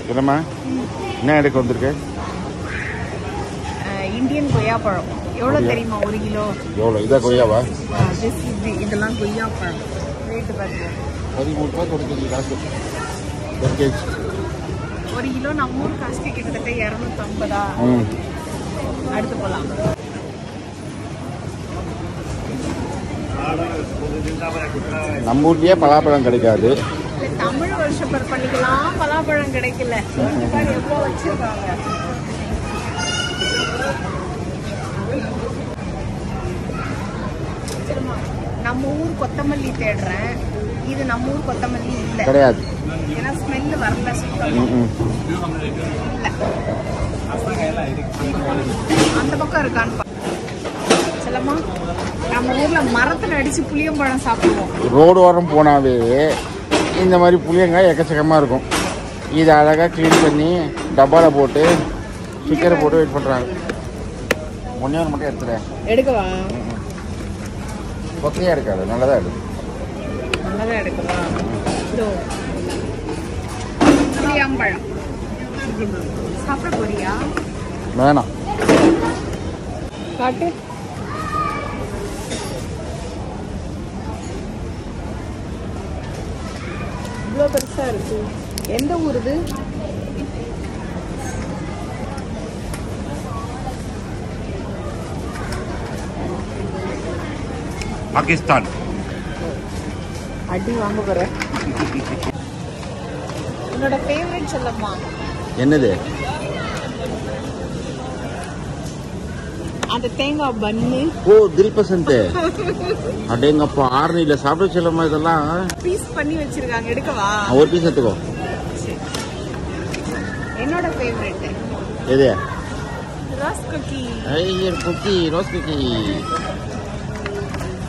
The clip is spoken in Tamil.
என்னம்மா என்ன எடுக்க வந்திருக்க அஹ், இந்தியன் கொய்யாப்பழம் எவ்வளோ அப்படியா? தெரியுமா ஒரு கிலோ எவ்வளோ இதா கொய்யாவா அஹ், this இது இதெல்லாம் கொய்யாப்பழம் ரேட்டு பாருங்க பதிமூணு ரூபா கொடுக்குது காசு ஒரு கேஜி ஒரு கிலோ நம்ம ஊர் காஸ்ட்டு கிட்டத்தட்ட இரநூத்தம்பதா ம் அடுத்து போகலாம் நம்ம ஊர்லயே பலாப்பழம் கிடைக்காது தமிழ் வருஷம் பண்ணிக்கலாம் பலாப்பழம் கிடைக்கல இந்த மாதிரி எவ்வளோ வச்சிருக்காங்க சரிம்மா, நம்ம ஊர் கொத்தமல்லி தேடுறேன் இது நம்ம ஊர் கொத்தமல்லி இல்லை கிடையாது ஏன்னா ஸ்மெல் வரல சுத்தமா ம் ம் அந்த பக்கம் இருக்கான்னு பா- செல்லம்மா நம்ம ஊர்ல மரத்துல அடிச்சு புளியம்பழம் சாப்பிடுவோம் ரோடு ஓரம் போனாவே இந்த மாதிரி புளியங்காய் எக்கச்சக்கமாக இருக்கும் இதை அழகாக க்ளீன் பண்ணி டப்பாவில் போட்டு ஸ்டிக்கரை போட்டு வெயிட் பண்ணுறாங்க ஒன்றே ஒன்று மட்டும் எடுத்துறேன் எடுக்கவா கொத்தையாக இருக்காது நல்லதாக இருக்கு நல்லதா எடுக்கவா இதோ புளியம்பழம் சாப்பிட போறியா வேணாம் காட்டு இவ்வளோ பெருசா இருக்கு எந்த ஊர் இது பாகிஸ்தான் அடி வாங்க போற உன்னோட ஃபேவரட் சொல்லம்மா என்னது அந்த தேங்காய் பன்னு ஓ தில் பசந்த் அடேங்கப்பா ஆரணியில் சாப்பிட செல்லமா இதெல்லாம் பீஸ் பண்ணி வச்சிருக்காங்க எடுக்கவா ஒரு பீஸ் எடுத்துக்கோ என்னோட ஃபேவரட் எது ராஸ் குக்கி ஐயர் குக்கி ரோஸ் குக்கி